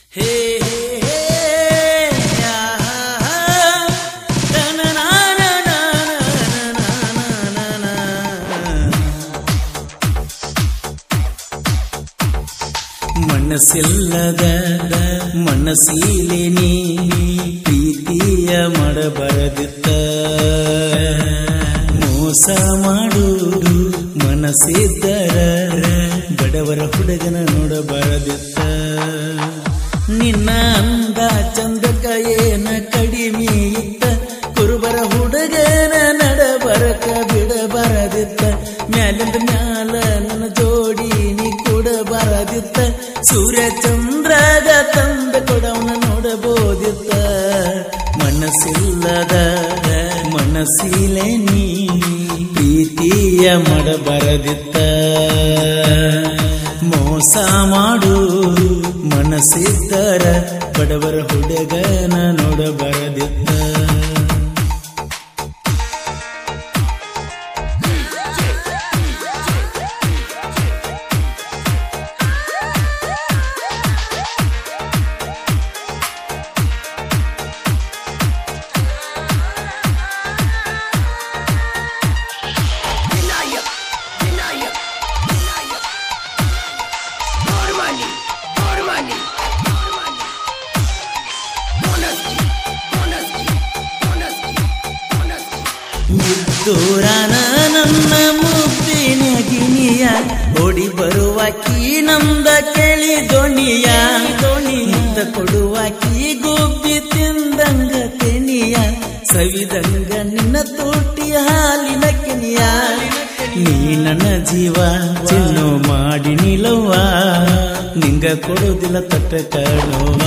ಹೇ ಹೇ, ಯಾ, ಮನಸ್ಸಿಲ್ಲದ ಮನಸ್ಸೀಲೆ ನೀ ಪ್ರೀತಿಯ ಮಾಡಬಾರದಿತ್ತ ಮೋಸ ಮಾಡುವುದು ಮನಸ್ಸಿದ್ದರ ಬಡವರ ಹುಡುಗನ ನೋಡಬಾರದಿತ್ತ ನಿನ್ನ ಅಂದ ಚಂದಕ ಏನ ಕಡಿಮೆ ಇತ್ತ ಕುರುಬರ ಹುಡುಗನ ನಡಬರಕ ಬಿಡಬಾರದಿತ್ತ ಮ್ಯಾಲಿಂದ ಮ್ಯಾಲ ನನ್ನ ಜೋಡಿ ನೀ ಕೊಡಬಾರದಿತ್ತ ಸೂರ್ಯ ಚಂದ್ರಗ ತಂದ ಕೊಡವನ ನೋಡಬಹುದಿತ್ತ ಮನಸ್ಸಿಲ್ಲದ ಮನಸ್ಸಿಲೆ ನೀ ಪ್ರೀತಿಯ ಮಾಡಬಾರದಿತ್ತ ಮೋಸ ಮಾಡು ಮನಸ್ಸಿದ್ದರ ಬಡವರ ಹುಡುಗನ ನೋಡಬಾರದಿತ್ತ Vinayak, Vinayak, Vinayak. More money, more money, more money. Honesty, honesty, honesty, honesty. ಮುದ್ದೂರನ ನನ್ನ ಮುದ್ದಿನ ಗಿಣಿಯ ಓಡಿ ಬರುವಾಕಿ ನಂದ ಕೆಳಿ ದೋಣಿಯ ದೋಣಿಯಿಂದ ಕೊಡುವಾಕಿ ಗುಬ್ಬಿ ತಿಂದಂಗ ತೆನಿಯ ಸವಿದಂಗ ನಿನ್ನ ತೋಟಿ ಹಾಲಿನ ಕೆನಿಯ ನೀ ನನ್ನ ಜೀವ ಚಿನ್ನು ಮಾಡಿ ನಿಲವ್ವ ನಿಂಗ ಕೊಡುದಿಲ್ಲ ತಟ್ಟ ಕಾಣುವ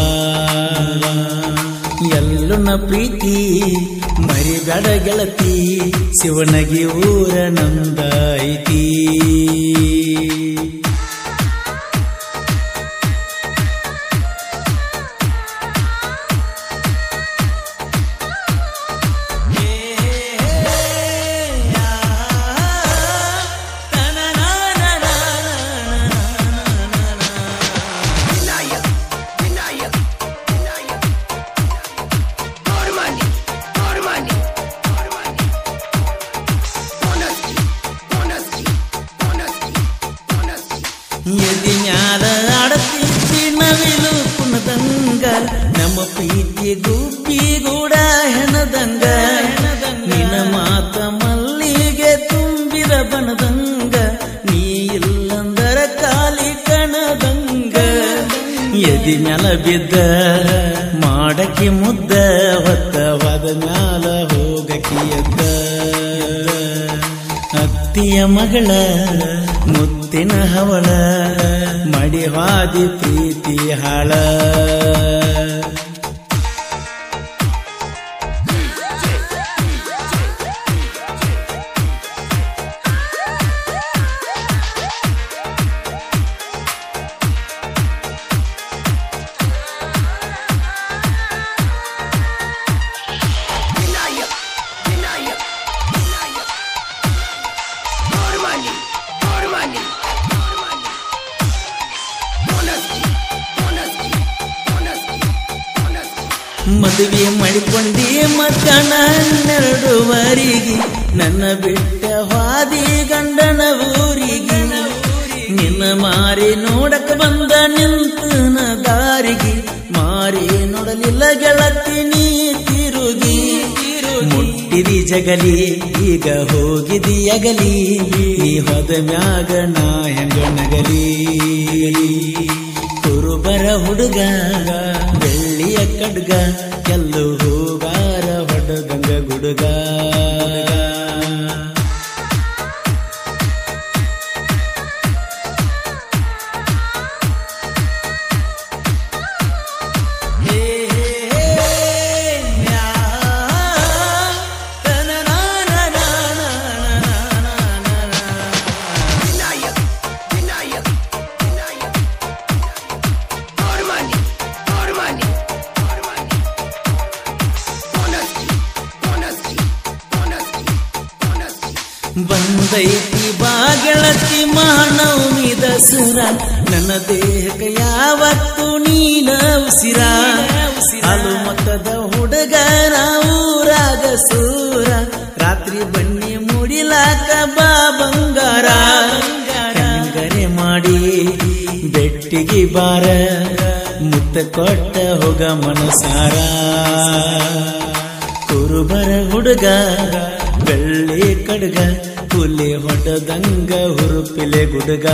ಎಲ್ಲುನ ಪ್ರೀತಿ ಮರಿಬೇಡ ಗೆಳತಿ ಶಿವನಗಿ ಊರ ನಂದ ಐತಿ Vinayak, Vinayak, Vinayak. More money, more money, more money. Honesty, honesty, honesty, honesty. ಎದಿ ಮ್ಯಾಲ ಆಡತಿದ್ದಿ ನವಿಲು ಕುಣದಂಗ ನಮ್ಮ ಪ್ರೀತಿ ಗುಬ್ಬಿ ಗೂಡ ಹೆಣದಂಗ ನಿನ್ನ ಮಾತ ಮಲ್ಲಿಗೆ ತುಂಬಿದ ಬಣದಂಗ ನೀ ಇಲ್ಲಂದರ ಕಾಲಿ ಕಣದಂಗ ಎದಿ ಮ್ಯಾಲ ಬಿದ್ದ ಮಾಡಕ್ಕೆ ಮುದ್ದ ಹೊತ್ತವಾದ ಮ್ಯಾಲ ಹೋಗಕ್ಕೆ ಎದ್ದ ಅತ್ತಿಯ ಮಗಳ ಮುತ್ತಿನ ಹವಳ ಮಡಿವಾದಿ ಪ್ರೀತಿ ಹಾಳ Vinayak, Vinayak, Vinayak. More money, more money, more money. Honesty, honesty, honesty, honesty. ಮದುವೆ ಮಾಡಿಕೊಂಡಿ ಮಕ್ಕಳ ಹನ್ನೆರಡುವರೆಗೆ ನನ್ನ ಬಿಟ್ಟ ಹಾದಿ ಗಂಡನ ಊರಿಗೆ ನಿನ್ನ ಮಾರಿ ನೋಡಕ ಬಂದ ನಿಂತನ ದಾರಿಗೆ ಮಾರಿ ನೋಡಲಿಲ್ಲ ಗೆಳತಿ ನೀ ತಿರುಗಿ ಮುಟ್ಟಿದಿ ಜಗಲಿ ಈಗ ಹೋಗಿದಿ ಅಗಲಿ ಈ ಹೊದ ಮ್ಯಾಗ ನಾ ಹೆಂಗ ನಗಲಿ ಕುರುಬರ ಹುಡುಗ ಬೆಳ್ಳಿಯ ಕಡ್ಗ ಕೆಲವು ಹೂಗಾರ ಹೊಡಗಂಗ ಗುಡುಗ ಹೇ ಹೇ ಹೇ, ಮ್ಯಾ, ತನನಾನನಾನನಾನನಾನಾ. Vinayak, Vinayak, Vinayak. More money, more money, more money. Honesty, honesty, honesty, honesty. ಬಂದೈತಿ ಬಾಗೆಳತಿ ಮಾನವಮಿ ದಸರ ನನ್ನ ದೇಹಕ್ಕೆ ಯಾವತ್ತು ನೀನ ಉಸಿರ ಉಸಿರ ಹಾಲು ಮೊತ್ತದ ಹುಡುಗನ ಊರಾಗ ಸೂರ ರಾತ್ರಿ ಬನ್ನಿ ಮುಡಿಲಾಕ ಬಾ ಬಂಗಾರ ಹೆಂಗರೆ ಮಾಡಿ ಬೆಟ್ಟಿಗೆ ಬಾರ ಮುತ್ತ ಕೊಟ್ಟ ಹೋಗ ಮನಸಾರ ಕುರುಬರ ಹುಡುಗ ಬೆಳ್ಳಿ ಕಡ್ಗ ಹುಲಿ ಹೊಡೆದಂಗ ಹುರುಪಿಲೆ ಗುಡುಗ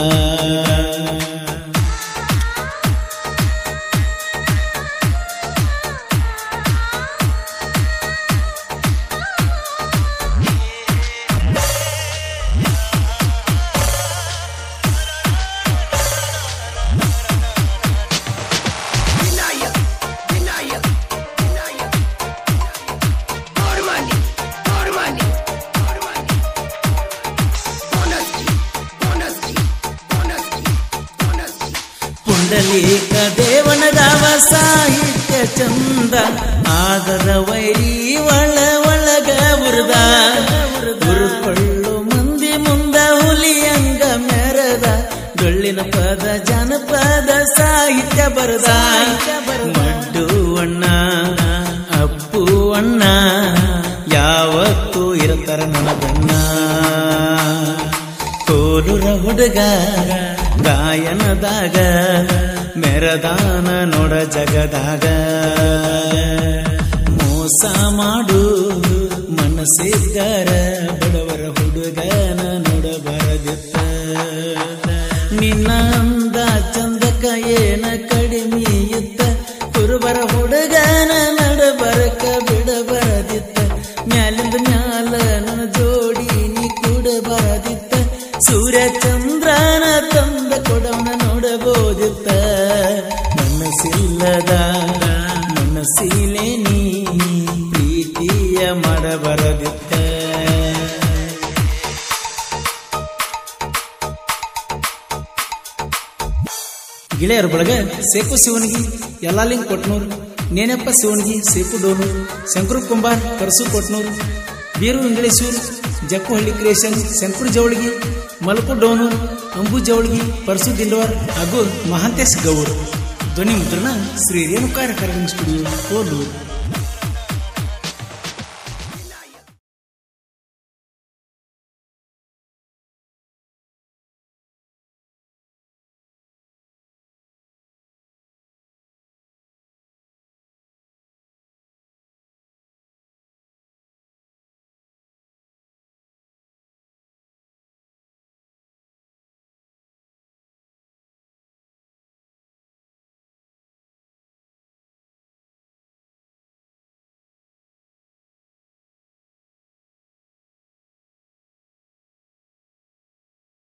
Vinayak, Vinayak, Vinayak. More money, more money, more money. Bonus key, bonus key, bonus key, bonus key. Pundalik ದೇವನಗಾವ ಸಾಹಿತ್ಯ ಚಂದ ಆದರ ವೈರಿ ಒಳ ಒಳಗ ಉರ್ದ ಉರುಕೊಳ್ಳು ಮಂದಿ ಮುಂದ ಹುಲಿಯಂಗ ಮೆರದ ಡೊಳ್ಳಿನ ಪದ ಜನಪದ ಸಾಹಿತ್ಯ ಬರದ ಮಡ್ಡು ಅಣ್ಣ ಅಪ್ಪು ಅಣ್ಣ ಯಾವತ್ತೂ ಇರ್ತಾರ ನನಗಣ್ಣ ಕೋಲುರ ಹುಡುಗ ಗಾಯನದಾಗ ಮೆರದಾನ ನೋಡ ಜಗದಾಗ ಮೋಸ ಮಾಡು ಮನಸ್ಸಿದ್ದರ ಬಡವರ ಹುಡುಗನ ನೋಡಬಾರದಿತ್ತ ನಿನ್ನ ಅಂದ ಚಂದಕ ಏನ ಕಡಿಮೆ ಇತ್ತ ಕುರುಬರ ಹುಡುಗನ ನಡಬರಕ ಬಿಡಬಾರದಿತ್ತ ಮ್ಯಾಲಿಂದ ಮ್ಯಾಲ ನನ್ನ ಜೋಡಿ ನೀ ಕೂಡಬಾರದಿತ್ತ ಸೂರ್ಯ ಚಂದ್ರನ ತಂದ ಕೊಡವನ ನೋಡಬಹುದಿತ್ತ ಮನಸ್ಸಿಲ್ಲದ ಮನಸ್ಸಿಲೆ ನೀ ಪ್ರೀತಿಯ ಮಾಡಬಾರದಿತ್ತ ಗಿಳೆಯರ ಬಳಗ ಸೇಕು ಶಿವನಿಗೆ ಯಲ್ಲಾಲಿಂಗ್ ಕೊಟ್ನೂರು ನೇನಪ್ಪ ಶಿವನಿಗೆ ಸೇಕು ಡೋನೂರು ಶಂಕರು ಕುಂಬಾರ್ ಕರಸು ಕೊಟ್ನೂರು ಬೀರು ಇಂಗ್ಲೇಶ್ವರ್ ಜಕ್ಕುಹಳ್ಳಿ ಕ್ರಿಯೇಷನ್ ಶಂಕರು ಜವಳಿಗಿ ಮಲಪು ಡೋನೂರು ಅಂಬು ಜವಳಿಗಿ ಪರಸು ದಿಂಡವರ್ ಹಾಗೂ ಮಹಾಂತೇಶ್ ಗೌರ್ ಧ್ವನಿ ಮುದ್ರಣ ಶ್ರೀ ರೇಣುಕಾರ ಕರಗನ್ ಸ್ಟುಡಿಯೋ ಕೋಲೂರು